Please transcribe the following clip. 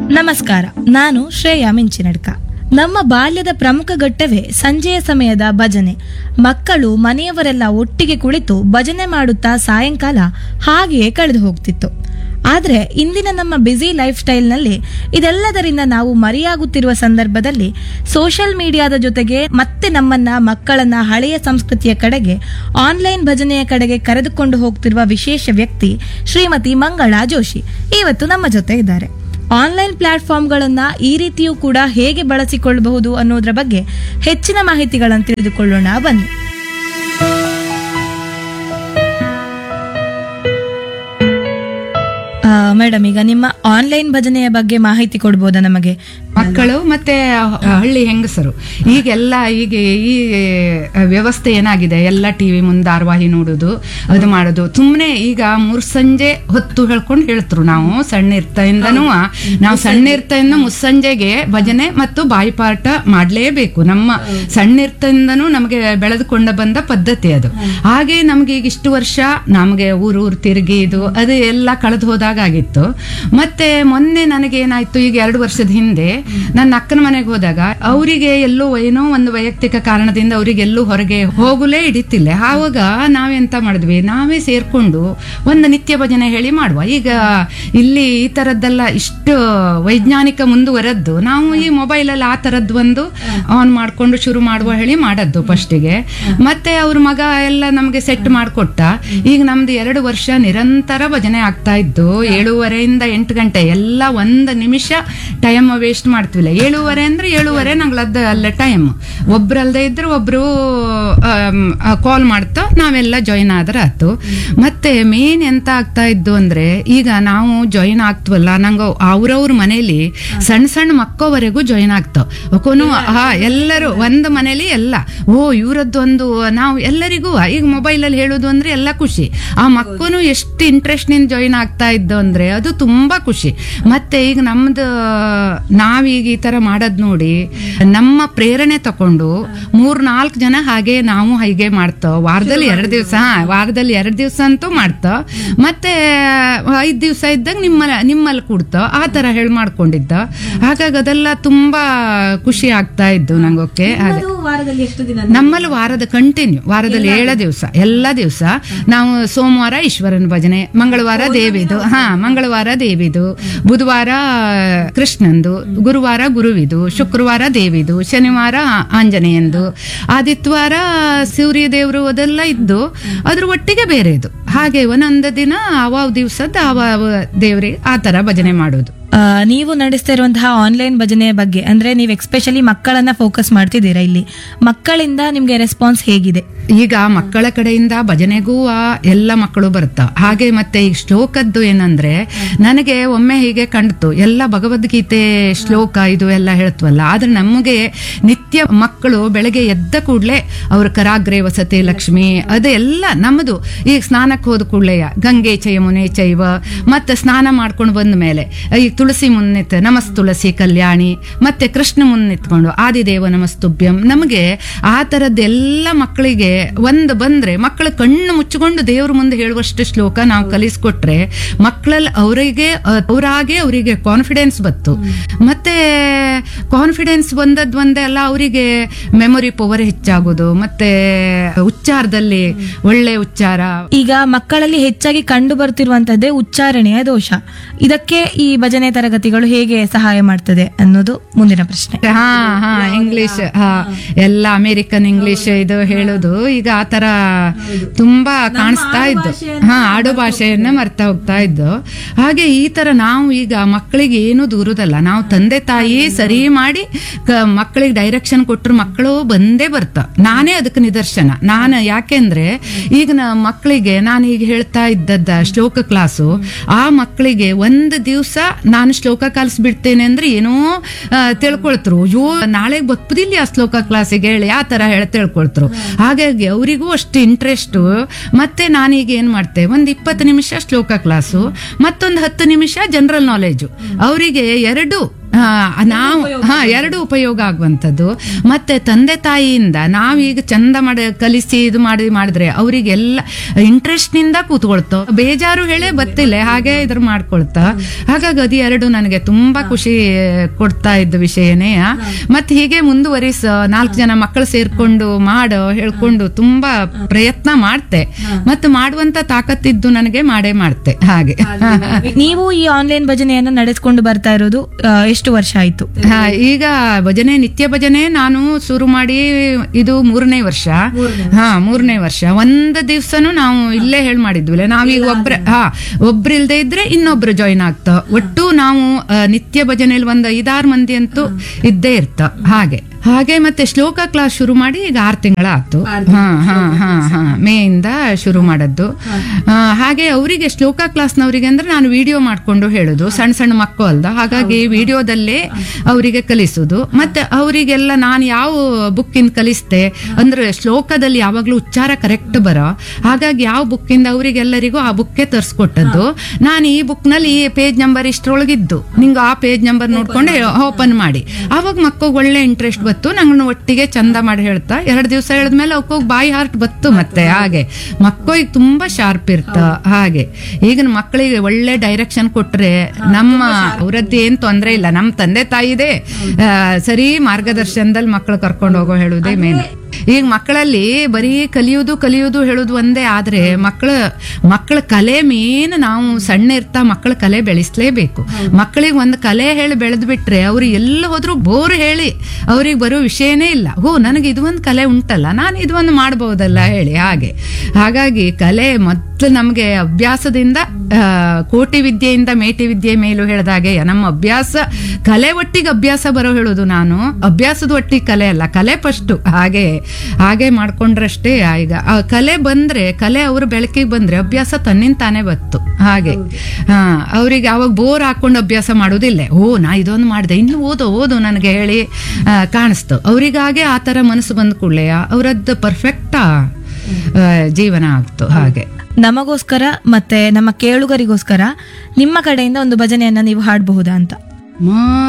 ನಮಸ್ಕಾರ ನಾನು ಶ್ರೇಯಾ ಮಿಂಚಿನಡ್ಕ ನಮ್ಮ ಬಾಲ್ಯದ ಪ್ರಮುಖ ಘಟ್ಟವೇ ಸಂಜೆಯ ಸಮಯದ ಭಜನೆ ಮಕ್ಕಳು ಮನೆಯವರೆಲ್ಲ ಒಟ್ಟಿಗೆ ಕುಳಿತು ಭಜನೆ ಮಾಡುತ್ತಾ ಸಾಯಂಕಾಲ ಹಾಗೆಯೇ ಕಳೆದು ಹೋಗ್ತಿತ್ತು ಆದ್ರೆ ಇಂದಿನ ನಮ್ಮ ಬ್ಯುಸಿ ಲೈಫ್ ಸ್ಟೈಲ್ನಲ್ಲಿ ಇದೆಲ್ಲದರಿಂದ ನಾವು ಮರೆಯಾಗುತ್ತಿರುವ ಸಂದರ್ಭದಲ್ಲಿ ಸೋಷಿಯಲ್ ಮೀಡಿಯಾದ ಜೊತೆಗೆ ಮತ್ತೆ ನಮ್ಮನ್ನ ಮಕ್ಕಳನ್ನ ಹಳೆಯ ಸಂಸ್ಕೃತಿಯ ಕಡೆಗೆ ಆನ್ಲೈನ್ ಭಜನೆಯ ಕಡೆಗೆ ಕರೆದುಕೊಂಡು ಹೋಗ್ತಿರುವ ವಿಶೇಷ ವ್ಯಕ್ತಿ ಶ್ರೀಮತಿ ಮಂಗಳಾ ಜೋಶಿ ಇವತ್ತು ನಮ್ಮ ಜೊತೆ ಇದ್ದಾರೆ ಆನ್ಲೈನ್ ಪ್ಲಾಟ್ಫಾರ್ಮ್ಗಳನ್ನ ಈ ರೀತಿಯೂ ಕೂಡ ಹೇಗೆ ಬಳಸಿಕೊಳ್ಳಬಹುದು ಅನ್ನೋದ್ರ ಬಗ್ಗೆ ಹೆಚ್ಚಿನ ಮಾಹಿತಿಗಳನ್ನು ತಿಳಿದುಕೊಳ್ಳೋಣ ಬನ್ನಿ ಮೇಡಮ್ ಈಗ ನಿಮ್ಮ ಆನ್ಲೈನ್ ಭಜನೆಯ ಬಗ್ಗೆ ಮಾಹಿತಿ ಕೊಡ್ಬೋದಾ ನಮಗೆ ಮಕ್ಕಳು ಮತ್ತೆ ಹಳ್ಳಿ ಹೆಂಗಸರು ಈಗೆಲ್ಲ ಈಗ ಈ ವ್ಯವಸ್ಥೆ ಏನಾಗಿದೆ ಎಲ್ಲ ಟಿವಿ ಮುಂದೆ ಧಾರಾವಾಹಿ ನೋಡೋದು ಅದು ಮಾಡೋದು ಸುಮ್ಮನೆ ಈಗ ಮೂರ್ ಸಂಜೆ ಹೊತ್ತು ಹೇಳ್ಕೊಂಡು ಹೇಳ್ತರು ನಾವು ಸಣ್ಣ ಇರ್ತಾಯಿಂದನೂ ನಾವು ಸಣ್ಣ ಇರ್ತಾಯಿಂದ ಮುಸ್ಸಂಜೆಗೆ ಭಜನೆ ಮತ್ತು ಬಾಯಿಪಾಠ ಮಾಡ್ಲೇಬೇಕು ನಮ್ಮ ಸಣ್ಣ ಇರ್ತಾಯಿಂದನೂ ನಮಗೆ ಬೆಳೆದುಕೊಂಡು ಬಂದ ಪದ್ಧತಿ ಅದು ಹಾಗೆ ನಮ್ಗೆ ಈಗ ಇಷ್ಟು ವರ್ಷ ನಮಗೆ ಊರು ಊರು ತಿರುಗಿ ಇದು ಅದು ಎಲ್ಲ ಕಳೆದು ಹೋದಾಗ ಆಗಿತ್ತು ಮತ್ತೆ ಮೊನ್ನೆ ನನಗೆ ಏನಾಯ್ತು ಈಗ ಎರಡು ವರ್ಷದ ಹಿಂದೆ ನನ್ನ ಅಕ್ಕನ ಮನೆಗೆ ಹೋದಾಗ ಅವರಿಗೆ ಎಲ್ಲೋ ಏನೋ ಒಂದು ವೈಯಕ್ತಿಕ ಕಾರಣದಿಂದ ಅವರಿಗೆ ಎಲ್ಲೂ ಹೊರಗೆ ಹೋಗಲೇ ಹಿಡಿತಿಲ್ಲ ಆವಾಗ ನಾವೆಂತ ಮಾಡಿದ್ವಿ ನಾವೇ ಸೇರ್ಕೊಂಡು ಒಂದು ನಿತ್ಯ ಭಜನೆ ಹೇಳಿ ಮಾಡುವ ಈಗ ಇಲ್ಲಿ ಈ ತರದ್ದೆಲ್ಲ ಇಷ್ಟು ವೈಜ್ಞಾನಿಕ ಮುಂದುವರೆದ್ದು ನಾವು ಈ ಮೊಬೈಲಲ್ಲಿ ಆ ತರದ್ದು ಒಂದು ಆನ್ ಮಾಡ್ಕೊಂಡು ಶುರು ಮಾಡುವ ಹೇಳಿ ಮಾಡದ್ದು ಫಸ್ಟಿಗೆ ಮತ್ತೆ ಅವ್ರ ಮಗ ಎಲ್ಲ ನಮಗೆ ಸೆಟ್ ಮಾಡಿಕೊಟ್ಟ ಈಗ ನಮ್ದು ಎರಡು ವರ್ಷ ನಿರಂತರ ಭಜನೆ ಆಗ್ತಾ ಇದ್ದು ಏಳೂವರೆಯಿಂದ ಎಂಟು ಗಂಟೆ ಎಲ್ಲ ಒಂದು ನಿಮಿಷ ಟೈಮ್ ವೇಸ್ಟ್ ಮಾಡ್ತಿಲ್ಲ ಏಳುವರೆ ಅಂದ್ರೆ ಏಳುವರೆ ನಂಗ್ಲದ್ದ ಅಲ್ಲ ಟೈಮ್ ಒಬ್ರಲ್ದೇ ಇದ್ರೆ ಒಬ್ರು ಕಾಲ್ ಮಾಡ್ತಾ ನಾವೆಲ್ಲ ಜಾಯಿನ್ ಆದ್ರೆ ಆಯ್ತು ಮತ್ತೆ ಮೇನ್ ಎಂತ ಆಗ್ತಾ ಇದ್ದು ಅಂದ್ರೆ ಈಗ ನಾವು ಜಾಯಿನ್ ಆಗ್ತವಲ್ಲ ನಂಗೆ ಅವ್ರವ್ರ ಮನೇಲಿ ಸಣ್ಣ ಸಣ್ಣ ಮಕ್ಕವರೆಗೂ ಜಾಯಿನ್ ಆಗ್ತಾವ ಒಕೋನು ಹಾ ಎಲ್ಲರೂ ಒಂದು ಮನೇಲಿ ಎಲ್ಲ ಓ ಇವರದ್ದು ಒಂದು ನಾವು ಎಲ್ಲರಿಗೂ ಈಗ ಮೊಬೈಲ್ ಅಲ್ಲಿ ಹೇಳೋದು ಅಂದ್ರೆ ಎಲ್ಲ ಖುಷಿ ಆ ಮಕ್ಕನು ಎಷ್ಟು ಇಂಟ್ರೆಸ್ಟ್ ನಿಂದ ಜಾಯಿನ್ ಆಗ್ತಾ ಇದ್ದು ಅಂದ್ರೆ ಅದು ತುಂಬಾ ಖುಷಿ ಮತ್ತೆ ಈಗ ನಮ್ದು ನಾವೀಗ ಈ ತರ ಮಾಡೋದ್ ನೋಡಿ ನಮ್ಮ ಪ್ರೇರಣೆ ತಕೊಂಡು ಮೂರ್ ನಾಲ್ಕು ಜನ ಹಾಗೆ ನಾವು ಹೀಗೆ ಮಾಡ್ತಾವ ವಾರದಲ್ಲಿ ಎರಡು ದಿವಸ ವಾರದಲ್ಲಿ ಎರಡು ದಿವಸ ಅಂತೂ ಮಾಡ್ತಾವ ಮತ್ತೆ ಐದ್ ದಿವಸ ಇದ್ದಾಗ ನಿಮ್ಮ ನಿಮ್ಮಲ್ಲಿ ಕೂಡ್ತಾವ ಆ ತರ ಹೇಳಿ ಮಾಡ್ಕೊಂಡಿದ್ದ ಹಾಗಾಗಿ ಅದೆಲ್ಲ ತುಂಬಾ ಖುಷಿ ಆಗ್ತಾ ಇದ್ದು ನಂಗೊಕ್ಕೆ ಹಾಗೆ ವಾರದಲ್ಲಿ ಎಷ್ಟು ದಿನ ನಮ್ಮಲ್ಲಿ ವಾರದ ಕಂಟಿನ್ಯೂ ವಾರದಲ್ಲಿ ಏಳ ದಿವಸ ಎಲ್ಲ ದಿವಸ ನಾವು ಸೋಮವಾರ ಈಶ್ವರನ ಭಜನೆ ಮಂಗಳವಾರ ದೇವಿದು ಹಾ ಮಂಗಳವಾರ ದೇವಿದು ಬುಧವಾರ ಕೃಷ್ಣಂದು ಗುರುವಾರ ಗುರುವಿದು ಶುಕ್ರವಾರ ದೇವಿದು ಶನಿವಾರ ಆಂಜನೇಯಂದು ಆದಿತ್ಯವಾರ ಸೂರ್ಯ ದೇವರು ಅದೆಲ್ಲ ಇದ್ದು ಅದ್ರ ಒಟ್ಟಿಗೆ ಬೇರೆದು ಹಾಗೆ ಒಂದೊಂದು ದಿನ ಅವಾವ ದಿವಸದ ಅವಾವ ದೇವ್ರಿಗೆ ಆ ತರ ಭಜನೆ ಮಾಡೋದು ಆ, ನೀವು ನಡೆಸ್ತಾ ಇರುವಂತಹ ಆನ್ಲೈನ್ ಭಜನೆಯ ಬಗ್ಗೆ ಅಂದ್ರೆ ನೀವು ಎಕ್ಸ್ಪೆಷಲಿ ಮಕ್ಕಳನ್ನ ಫೋಕಸ್ ಮಾಡ್ತಿದ್ದೀರಾ ಇಲ್ಲಿ ಮಕ್ಕಳಿಂದ ನಿಮ್ಗೆ ರೆಸ್ಪಾನ್ಸ್ ಹೇಗಿದೆ ಈಗ ಮಕ್ಕಳ ಕಡೆಯಿಂದ ಭಜನೆಗೂ ಆ ಎಲ್ಲ ಮಕ್ಕಳು ಬರ್ತಾವ ಹಾಗೆ ಮತ್ತೆ ಈಗ ಶ್ಲೋಕದ್ದು ಏನಂದ್ರೆ ನನಗೆ ಒಮ್ಮೆ ಹೀಗೆ ಕಂಡ್ತು ಎಲ್ಲ ಭಗವದ್ಗೀತೆ ಶ್ಲೋಕ ಇದು ಎಲ್ಲ ಹೇಳ್ತವಲ್ಲ ಆದ್ರೆ ನಮಗೆ ನಿತ್ಯ ಮಕ್ಕಳು ಬೆಳಗ್ಗೆ ಎದ್ದ ಕೂಡ್ಲೆ ಅವ್ರ ಕರಾಗ್ರೆ ವಸತಿ ಲಕ್ಷ್ಮಿ ಅದೆಲ್ಲ ನಮ್ಮದು ಈಗ ಸ್ನಾನಕ್ಕೆ ಹೋದ ಕೂಡಲೇ ಗಂಗೆ ಚಯಮುನೆ ಚೈವ ಮತ್ತೆ ಸ್ನಾನ ಮಾಡ್ಕೊಂಡು ಬಂದ ಮೇಲೆ ಈಗ ತುಳಸಿ ಮುನ್ನಿತ್ ನಮಸ್ ತುಳಸಿ ಕಲ್ಯಾಣಿ ಮತ್ತೆ ಕೃಷ್ಣ ಮುನ್ನಿತ್ಕೊಂಡು ಆದಿದೇವ ನಮಸ್ತುಭ್ಯಂ ನಮಗೆ ಆ ತರದ್ದೆಲ್ಲ ಮಕ್ಕಳಿಗೆ ಒಂದು ಬಂದ್ರೆ ಮಕ್ಕಳ ಕಣ್ಣು ಮುಚ್ಚಿಕೊಂಡು ದೇವ್ರ ಮುಂದೆ ಹೇಳುವಷ್ಟು ಶ್ಲೋಕ ನಾವು ಕಲಿಸ್ಕೊಟ್ರೆ ಮಕ್ಕಳಲ್ಲಿ ಅವರಿಗೆ ಅವರಾಗೆ ಅವರಿಗೆ ಕಾನ್ಫಿಡೆನ್ಸ್ ಬತ್ತು ಮತ್ತೆ ಕಾನ್ಫಿಡೆನ್ಸ್ ಬಂದದ್ ಒಂದೇ ಅಲ್ಲ ಅವರಿಗೆ ಮೆಮೊರಿ ಪವರ್ ಹೆಚ್ಚಾಗೋದು ಮತ್ತೆ ಉಚ್ಚಾರದಲ್ಲಿ ಒಳ್ಳೆ ಉಚ್ಚಾರ ಈಗ ಮಕ್ಕಳಲ್ಲಿ ಹೆಚ್ಚಾಗಿ ಕಂಡು ಬರ್ತಿರುವಂತದ್ದೇ ಉಚ್ಚಾರಣೆಯ ದೋಷ ಇದಕ್ಕೆ ಈ ಭಜನೆ ತರಗತಿಗಳು ಹೇಗೆ ಸಹಾಯ ಮಾಡ್ತದೆ ಅನ್ನೋದು ಮುಂದಿನ ಪ್ರಶ್ನೆ ಹಾ ಹಾ ಇಂಗ್ಲಿಷ್ ಹಾ ಎಲ್ಲ ಅಮೆರಿಕನ್ ಇಂಗ್ಲಿಷ್ ಇದು ಹೇಳೋದು ಈಗ ಆ ತರ ತುಂಬಾ ಕಾಣಿಸ್ತಾ ಇದ್ದು ಹಾ ಆಡು ಭಾಷೆಯನ್ನ ಮರ್ತಾ ಹೋಗ್ತಾ ಇದ್ದು ಹಾಗೆ ಈ ತರ ನಾವು ಈಗ ಮಕ್ಕಳಿಗೆ ಏನು ದೂರದಲ್ಲ ನಾವು ತಂದೆ ತಾಯಿ ಸರಿ ಮಾಡಿ ಕ- ಮಕ್ಕಳಿಗೆ ಡೈರೆಕ್ಷನ್ ಕೊಟ್ಟರು ಮಕ್ಕಳು ಬಂದೇ ಬರ್ತಾವ ನಾನೇ ಅದಕ್ಕೆ ನಿದರ್ಶನ ನಾನು ಯಾಕೆಂದ್ರೆ ಈಗ ನ ಮಕ್ಕಳಿಗೆ ನಾನು ಈಗ ಹೇಳ್ತಾ ಇದ್ದದ್ದ ಶ್ಲೋಕ ಕ್ಲಾಸು ಆ ಮಕ್ಕಳಿಗೆ ಒಂದು ದಿವಸ ನಾನು ಶ್ಲೋಕ ಕಲಿಸ್ಬಿಡ್ತೇನೆ ಅಂದ್ರೆ ಏನೋ ಆ, ತಿಳ್ಕೊಳ್ತರು ಅಯ್ಯೋ ನಾಳೆಗೆ ಬಪ್ಪದಿಲ್ಲ ಆ ಶ್ಲೋಕ ಕ್ಲಾಸಿಗೆ ಹೇಳಿ ಆ ತರ ಹೇಳಿ ತಿಳ್ಕೊಳ್ತರು ಹಾಗಾಗಿ ಅವರಿಗೂ ಅಷ್ಟು ಇಂಟ್ರೆಸ್ಟ್ ಮತ್ತೆ ನಾನೀಗ ಏನ್ ಮಾಡ್ತೆ ಒಂದ್ ಇಪ್ಪತ್ತು ನಿಮಿಷ ಶ್ಲೋಕ ಕ್ಲಾಸು ಮತ್ತೊಂದು ಹತ್ತು ನಿಮಿಷ ಜನರಲ್ ನಾಲೆಜು ಅವರಿಗೆ ಎರಡು ಆ, ನಾವು ಹಾ ಎರಡು ಉಪಯೋಗ ಆಗುವಂಥದ್ದು ಮತ್ತೆ ತಂದೆ ತಾಯಿಯಿಂದ ನಾವೀಗ ಚಂದ ಮಾಡಿ ಕಲಿಸಿ ಇದು ಮಾಡಿ ಮಾಡಿದ್ರೆ ಅವರಿಗೆಲ್ಲ ಇಂಟ್ರೆಸ್ಟ್ ನಿಂದ ಕೂತ್ಕೊಳ್ತೋ ಬೇಜಾರು ಹೇಳೇ ಬತ್ತಿಲ್ಲ ಹಾಗೆ ಇದ್ರ ಮಾಡ್ಕೊಳ್ತಾ ಹಾಗಾಗಿ ಅದು ಎರಡು ನನಗೆ ತುಂಬಾ ಖುಷಿ ಕೊಡ್ತಾ ಇದ್ದ ವಿಷಯನೇ ಮತ್ತೆ ಹೀಗೆ ಮುಂದುವರಿಸ ನಾಲ್ಕು ಜನ ಮಕ್ಕಳು ಸೇರ್ಕೊಂಡು ಮಾಡೋ ಹೇಳ್ಕೊಂಡು ತುಂಬಾ ಪ್ರಯತ್ನ ಮಾಡ್ತೆ ಮತ್ತೆ ಮಾಡುವಂತ ತಾಕತ್ತಿದ್ದು ನನಗೆ ಮಾಡೇ ಮಾಡ್ತೆ ಹಾಗೆ ನೀವು ಈ ಆನ್ಲೈನ್ ಭಜನೆಯನ್ನ ನಡೆಸ್ಕೊಂಡು ಬರ್ತಾ ಇರೋದು ಆ, ಎಷ್ಟು ವರ್ಷ ಆಯ್ತು ಹಾ, ಈಗ ಭಜನೆ ನಿತ್ಯ ಭಜನೆ ನಾನು ಶುರು ಮಾಡಿ ಇದು ಮೂರನೇ ವರ್ಷ ಹಾ ಮೂರನೇ ವರ್ಷ ಒಂದ್ ದಿವ್ಸನು ನಾವು ಇಲ್ಲೇ ಹೇಳ್ ಮಾಡಿದ್ವಿಲ್ಲ ನಾವೀಗ ಒಬ್ರ ಹಾ ಒಬ್ರು ಇಲ್ದೇ ಇದ್ರೆ ಇನ್ನೊಬ್ರು ಜಾಯಿನ್ ಆಗ್ತಾ ಒಟ್ಟು ನಾವು ಆ, ನಿತ್ಯ ಭಜನೆಯಲ್ಲಿ ಒಂದ್ ಐದಾರು ಮಂದಿ ಅಂತೂ ಇದ್ದೇ ಇರ್ತ ಹಾಗೆ ಹಾಗೆ ಮತ್ತೆ ಶ್ಲೋಕ ಕ್ಲಾಸ್ ಶುರು ಮಾಡಿ ಈಗ ಆರು ತಿಂಗಳ ಆಯ್ತು ಹಾ ಹಾ ಹಾ ಹಾ ಮೇ ಇಂದ ಶುರು ಮಾಡದ್ದು ಆ, ಹಾಗೆ ಅವರಿಗೆ ಶ್ಲೋಕ ಕ್ಲಾಸ್ನವರಿಗೆ ಅಂದ್ರೆ ನಾನು ವಿಡಿಯೋ ಮಾಡ್ಕೊಂಡು ಹೇಳುದು ಸಣ್ಣ ಸಣ್ಣ ಮಕ್ಕಳು ಅಲ್ದ ಹಾಗಾಗಿ ವಿಡಿಯೋದಲ್ಲೇ ಅವರಿಗೆ ಕಲಿಸುದು ಮತ್ತೆ ಅವರಿಗೆಲ್ಲ ನಾನು ಯಾವ ಬುಕ್ಕಿಂದ ಕಲಿಸ್ತೆ ಅಂದ್ರೆ ಶ್ಲೋಕದಲ್ಲಿ ಯಾವಾಗ್ಲೂ ಉಚ್ಚಾರ ಕರೆಕ್ಟ್ ಬರೋ ಹಾಗಾಗಿ ಯಾವ ಬುಕ್ಕಿಂದ ಅವರಿಗೆಲ್ಲರಿಗೂ ಆ ಬುಕ್ಕೆ ತರಿಸ್ಕೊಟ್ಟದ್ದು ನಾನು ಈ ಬುಕ್ನಲ್ಲಿ ಈ ಪೇಜ್ ನಂಬರ್ ಇಷ್ಟರೊಳಗಿದ್ದು ನಿಂಗೆ ಆ ಪೇಜ್ ನಂಬರ್ ನೋಡ್ಕೊಂಡು ಓಪನ್ ಮಾಡಿ ಅವಾಗ ಮಕ್ಕಳಿಗೆ ಒಳ್ಳೆ ಇಂಟ್ರೆಸ್ಟ್ ಬತ್ತು ನಂಗೆ ಒಟ್ಟಿಗೆ ಚಂದ ಮಾಡಿ ಹೇಳ್ತಾ ಎರಡು ದಿವಸ ಹೇಳಿದ್ಮೇಲೆ ಅವಕ್ಕೋಗಿ ಬಾಯಿ ಹಾರ್ಟ್ ಬತ್ತು ಮತ್ತೆ ಹಾಗೆ ಮಕ್ಕಳಿಗೆ ತುಂಬಾ ಶಾರ್ಪ್ ಇರ್ತ ಹಾಗೆ ಈಗಿನ ಮಕ್ಕಳಿಗೆ ಒಳ್ಳೆ ಡೈರೆಕ್ಷನ್ ಕೊಟ್ರೆ ನಮ್ಮ ಅವರದ್ದು ಏನ್ ತೊಂದ್ರೆ ಇಲ್ಲ ನಮ್ಮ ತಂದೆ ತಾಯಿದೆ ಆ, ಸರಿ ಮಾರ್ಗದರ್ಶನದಲ್ಲಿ ಮಕ್ಕಳು ಕರ್ಕೊಂಡು ಹೋಗೋ ಹೇಳುವುದೇ ಮೇನ್ ಈಗ ಮಕ್ಕಳಲ್ಲಿ ಬರೀ ಕಲಿಯುವುದು ಕಲಿಯುವುದು ಹೇಳುದು ಒಂದೇ ಆದ್ರೆ ಮಕ್ಕಳ ಮಕ್ಕಳ ಕಲೆ ಮೇನ್ ನಾವು ಸಣ್ಣ ಇರ್ತಾ ಮಕ್ಕಳ ಕಲೆ ಬೆಳೆಸಲೇಬೇಕು ಮಕ್ಕಳಿಗೆ ಒಂದು ಕಲೆ ಹೇಳಿ ಬೆಳೆದು ಬಿಟ್ರೆ ಅವ್ರು ಎಲ್ಲ ಹೋದ್ರು ಬೋರ್ ಹೇಳಿ ಅವ್ರಿಗೆ ಬರೋ ವಿಷಯನೇ ಇಲ್ಲ ಓ ನನಗೆ ಇದು ಒಂದು ಕಲೆ ಉಂಟಲ್ಲ ನಾನು ಇದು ಒಂದು ಮಾಡ್ಬೋದಲ್ಲ ಹೇಳಿ ಹಾಗೆ ಹಾಗಾಗಿ ಕಲೆ ಮೊದಲು ನಮಗೆ ಅಭ್ಯಾಸದಿಂದ ಆ, ಕೋಟಿ ವಿದ್ಯೆಯಿಂದ ಮೇಟಿ ವಿದ್ಯೆ ಮೇಲೂ ಹೇಳ್ದಾಗೆ ನಮ್ಮ ಅಭ್ಯಾಸ ಕಲೆ ಒಟ್ಟಿಗೆ ಅಭ್ಯಾಸ ಬರೋ ಹೇಳೋದು ನಾನು ಅಭ್ಯಾಸದ ಒಟ್ಟಿಗೆ ಕಲೆ ಅಲ್ಲ ಕಲೆ ಫಸ್ಟು ಹಾಗೆ ಹಾಗೆ ಮಾಡ್ಕೊಂಡ್ರಷ್ಟೇ ಈಗ ಆ ಕಲೆ ಬಂದ್ರೆ ಕಲೆ ಅವ್ರ ಬೆಳಕಿಗೆ ಬಂದ್ರೆ ಅಭ್ಯಾಸ ತನ್ನಿಂದ ತಾನೇ ಬತ್ತು ಹಾಗೆ ಹಾ ಅವ್ರಿಗೆ ಅವಾಗ ಬೋರ್ ಹಾಕೊಂಡು ಅಭ್ಯಾಸ ಮಾಡೋದಿಲ್ಲ ಓ ನಾ ಇದೊಂದು ಮಾಡಿದೆ ಇನ್ನು ಓದು ಓದು ನನಗೆ ಹೇಳಿ ಆ, ಕಾಣಿಸ್ತು ಅವ್ರಿಗಾಗೆ ಆ ಥರ ಮನಸ್ಸು ಬಂದ ಕೂಡಲೇ ಅವರದ್ದು ಪರ್ಫೆಕ್ಟ್ ಜೀವನ ಆಗ್ತು ಹಾಗೆ ನಮಗೋಸ್ಕರ ಮತ್ತೆ ನಮ್ಮ ಕೇಳುಗರಿಗೋಸ್ಕರ ನಿಮ್ಮ ಕಡೆಯಿಂದ ಒಂದು ಭಜನೆಯನ್ನ ನೀವು ಹಾಡಬಹುದಾ ಅಂತ ಮಾ